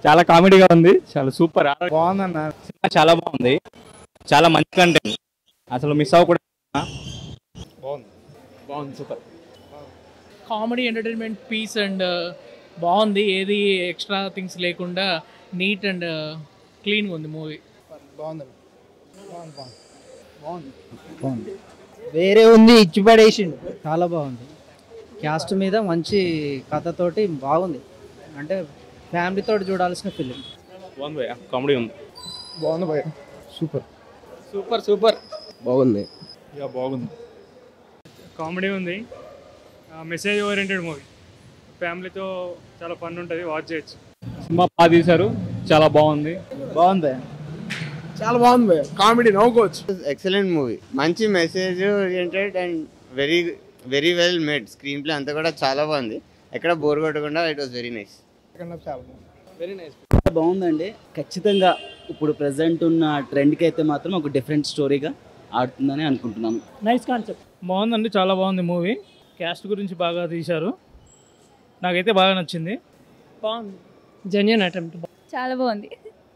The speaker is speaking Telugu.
చాలా కామెడీగా ఉంది చాలా సూపర్ బాగుందన్న సినిమా చాలా బాగుంది చాలా మంచి కంటెంట్ అసలు మిస్ అవ్వకూడదు బాగుంది super comedy entertainment piece and బాగుంది ఏది ఎక్స్ట్రా థింగ్స్ లేకుండా నీట్ అండ్ క్లీన్గా ఉంది మూవీ బాగుందండి బాగుంది వేరే ఉంది ఇచ్చి పడేసిండు చాలా బాగుంది క్యాస్ట్ మీద మంచి కథతోటి బాగుంది అంటే ఫ్యామిలీతో చూడాల్సిన ఫిలిం బాగుంది కామెడీ ఉంది బాగుంది భయ సూపర్ సూపర్ సూపర్ బాగుంది ఇక బాగుంది కామెడీ ఉంది మెసేజ్ ఓరియంటెడ్ మూవీ ఫ్యామిలీతో చాలా ఫన్ ఉంటుంది వాచ్ చేయొచ్చు సినిమా బాగా తీశారు చాలా బాగుంది బాగుంది చాలా బాగుంది భయ కామెడీ నవ్వుకోవచ్చు ఎక్సలెంట్ మూవీ మంచి message oriented and very very well made screenplay అంతా కూడా చాలా బాగుంది ఎక్కడ బోర్ కొట్టకుండా ఇట్ వాస్ వెరీ నైస్ చాలా బాగుంది బాగుందండి ఖచ్చితంగా ఇప్పుడు ప్రజెంట్ ఉన్న ట్రెండ్కి అయితే మాత్రం ఒక డిఫరెంట్ స్టోరీగా ఆడుతుందని అనుకుంటున్నాను నైస్ కాన్సెప్ట్ బాగుందండి చాలా బాగుంది మూవీ క్యాస్ట్ గురించి బాగా తీశారు నాకైతే బాగా నచ్చింది బాగుంది జెన్యున్ అటెంప్ట్ చాలా బాగుంది